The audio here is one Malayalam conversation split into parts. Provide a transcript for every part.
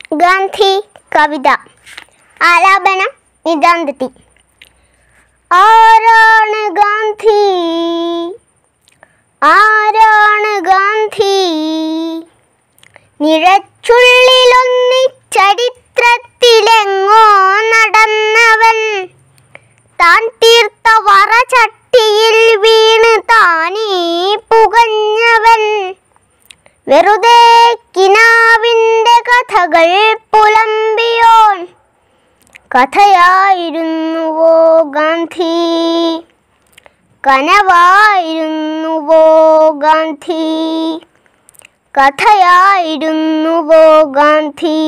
ഗാന്ധി കവിത ആലാപനം നിതാന്തത്തി ആരാണ് ഗാന്ധി ആരാണ് ഗാന്ധി നിഴച്ചുള്ളിലൊന്നിച്ചരിത്രത്തിലെങ്ങോ നടന്നവൻ താൻ തീർത്ത വറചട്ടിയിൽ വീണ് താനീ പുകഞ്ഞവൻ വെറുതെ കിനാവിൻ്റെ കഥകൾ പുലമ്പിയോൻ കഥയായിരുന്നുവോ ഗാന്ധി കനവായിരുന്നുവോ ഗാന്ധി കഥയായിരുന്നുവോ ഗാന്ധി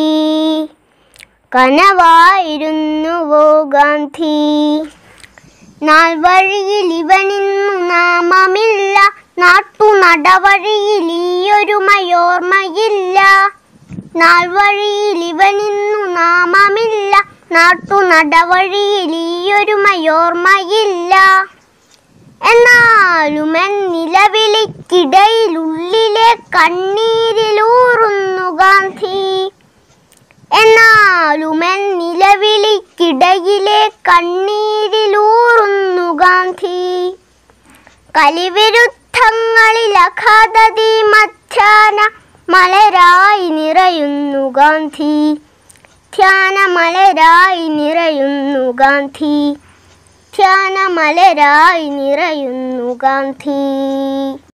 കനവായിരുന്നുവോ ഗാന്ധി നാൾ വഴിയിൽ ഇവനിന്നു നാമമില്ല നാട്ടു നടവഴിയിൽ ഈയൊരുമയോർമ്മയില്ല നാൾ വഴിയിൽ ഇവനിന്നു നാമമില്ല നാട്ടു നടവഴിയിൽ ഈയൊരുമയോർമ്മയില്ല എന്നാലും എൻ നിലവിളിക്കിടയിലുള്ളിലെ കണ്ണീരിലൂറുന്നു ഗാന്ധി എന്നാലും എൻ നിലവിളിക്കിടയിലെ കണ്ണീരിലൂറുന്നു ഗാന്ധി കലിവിരുദ്ധങ്ങളിൽ അഖാദതി മധ്യാന മലരായി നിറയുന്നു ഗാന്ധി ധ്യാന മലരായി നിറയുന്നു ഗാന്ധി ധ്യാന മലരായി നിറയുന്നു ഗാന്ധി